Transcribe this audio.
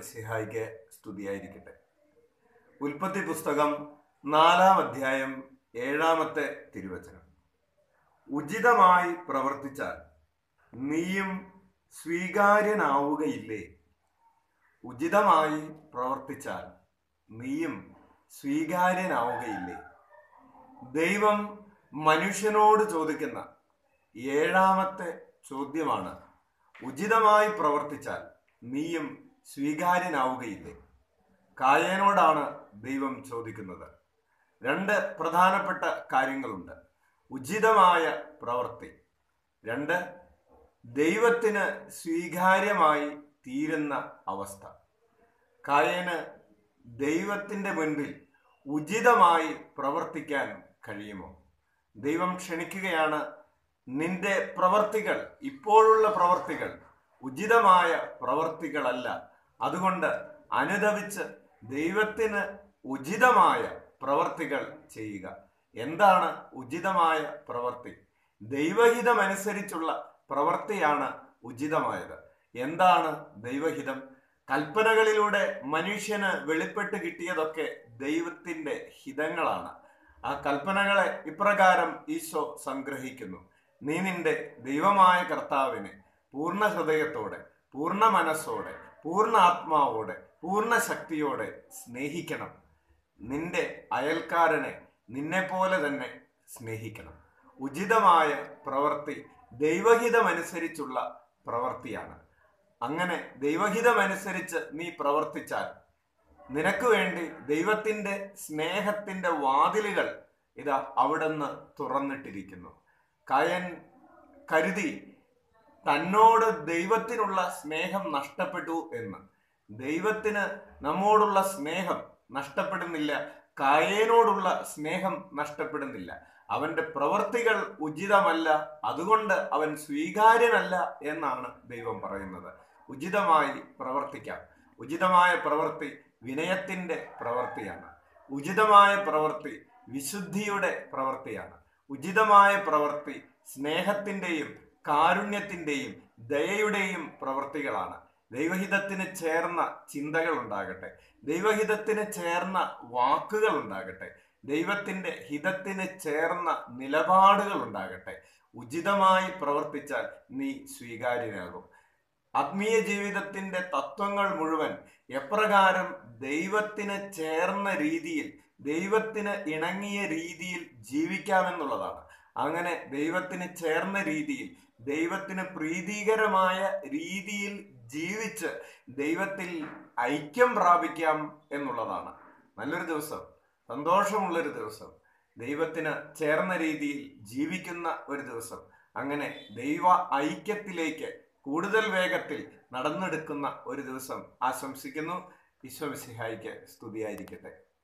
മിശിഹായിക്ക് സ്തുതിയായിരിക്കട്ടെ ഉൽപ്പത്തി പുസ്തകം നാലാം അധ്യായം ഏഴാമത്തെ തിരുവചനം ഉചിതമായി പ്രവർത്തിച്ചാൽ നീയും സ്വീകാര്യനാവുകയില്ലേ ഉചിതമായി പ്രവർത്തിച്ചാൽ നീയും സ്വീകാര്യനാവുകയില്ലേ ദൈവം മനുഷ്യനോട് ചോദിക്കുന്ന ഏഴാമത്തെ ചോദ്യമാണ് ഉചിതമായി പ്രവർത്തിച്ചാൽ നീയും സ്വീകാര്യനാവുകയില്ലേ കായേനോടാണ് ദൈവം ചോദിക്കുന്നത് രണ്ട് പ്രധാനപ്പെട്ട കാര്യങ്ങളുണ്ട് ഉചിതമായ പ്രവൃത്തി രണ്ട് ദൈവത്തിന് സ്വീകാര്യമായി തീരുന്ന അവസ്ഥ കായേന് ദൈവത്തിൻ്റെ മുൻപിൽ ഉചിതമായി പ്രവർത്തിക്കാൻ കഴിയുമോ ദൈവം ക്ഷണിക്കുകയാണ് നിന്റെ പ്രവർത്തികൾ ഇപ്പോഴുള്ള പ്രവർത്തികൾ ഉചിതമായ പ്രവർത്തികളല്ല അതുകൊണ്ട് അനുദവിച്ച് ദൈവത്തിന് ഉചിതമായ പ്രവർത്തികൾ ചെയ്യുക എന്താണ് ഉചിതമായ പ്രവർത്തി ദൈവഹിതമനുസരിച്ചുള്ള പ്രവൃത്തിയാണ് ഉചിതമായത് എന്താണ് ദൈവഹിതം കൽപ്പനകളിലൂടെ മനുഷ്യന് വെളിപ്പെട്ട് കിട്ടിയതൊക്കെ ദൈവത്തിന്റെ ഹിതങ്ങളാണ് ആ കൽപ്പനകളെ ഇപ്രകാരം ഈശോ സംഗ്രഹിക്കുന്നു നീ നിന്റെ ദൈവമായ കർത്താവിനെ പൂർണ്ണ ഹൃദയത്തോടെ പൂർണ്ണ മനസ്സോടെ പൂർണ്ണ ആത്മാവോടെ പൂർണ്ണ ശക്തിയോടെ സ്നേഹിക്കണം നിന്റെ അയൽക്കാരനെ നിന്നെ പോലെ തന്നെ സ്നേഹിക്കണം ഉചിതമായ പ്രവൃത്തി ദൈവഹിതമനുസരിച്ചുള്ള പ്രവൃത്തിയാണ് അങ്ങനെ ദൈവഹിതമനുസരിച്ച് നീ പ്രവർത്തിച്ചാൽ നിനക്ക് വേണ്ടി ദൈവത്തിന്റെ സ്നേഹത്തിന്റെ വാതിലുകൾ ഇതാ അവിടുന്ന് തുറന്നിട്ടിരിക്കുന്നു കയൻ കരുതി തന്നോട് ദൈവത്തിനുള്ള സ്നേഹം നഷ്ടപ്പെട്ടു എന്ന് ദൈവത്തിന് നമ്മോടുള്ള സ്നേഹം നഷ്ടപ്പെടുന്നില്ല കായേനോടുള്ള സ്നേഹം നഷ്ടപ്പെടുന്നില്ല അവന്റെ പ്രവൃത്തികൾ ഉചിതമല്ല അതുകൊണ്ട് അവൻ സ്വീകാര്യനല്ല എന്നാണ് ദൈവം പറയുന്നത് ഉചിതമായി പ്രവർത്തിക്കാം ഉചിതമായ പ്രവൃത്തി വിനയത്തിന്റെ പ്രവൃത്തിയാണ് ഉചിതമായ പ്രവൃത്തി വിശുദ്ധിയുടെ പ്രവൃത്തിയാണ് ഉചിതമായ പ്രവൃത്തി സ്നേഹത്തിന്റെയും കാരുണ്യത്തിന്റെയും ദയയുടെയും പ്രവൃത്തികളാണ് ദൈവഹിതത്തിന് ചേർന്ന ചിന്തകൾ ഉണ്ടാകട്ടെ ദൈവഹിതത്തിന് ചേർന്ന വാക്കുകൾ ഉണ്ടാകട്ടെ ദൈവത്തിന്റെ ഹിതത്തിന് ചേർന്ന നിലപാടുകൾ ഉണ്ടാകട്ടെ ഉചിതമായി പ്രവർത്തിച്ചാൽ നീ സ്വീകാര്യനാകും ആത്മീയ ജീവിതത്തിന്റെ തത്വങ്ങൾ മുഴുവൻ എപ്രകാരം ദൈവത്തിന് ചേർന്ന രീതിയിൽ ദൈവത്തിന് ഇണങ്ങിയ രീതിയിൽ ജീവിക്കാമെന്നുള്ളതാണ് അങ്ങനെ ദൈവത്തിന് ചേർന്ന രീതിയിൽ ദൈവത്തിന് പ്രീതികരമായ രീതിയിൽ ജീവിച്ച് ദൈവത്തിൽ ഐക്യം പ്രാപിക്കാം എന്നുള്ളതാണ് നല്ലൊരു ദിവസം സന്തോഷമുള്ളൊരു ദിവസം ദൈവത്തിന് ചേർന്ന രീതിയിൽ ജീവിക്കുന്ന ഒരു ദിവസം അങ്ങനെ ദൈവ ഐക്യത്തിലേക്ക് കൂടുതൽ വേഗത്തിൽ നടന്നെടുക്കുന്ന ഒരു ദിവസം ആശംസിക്കുന്നു വിശ്വമിസിഹായിക്ക് സ്തുതിയായിരിക്കട്ടെ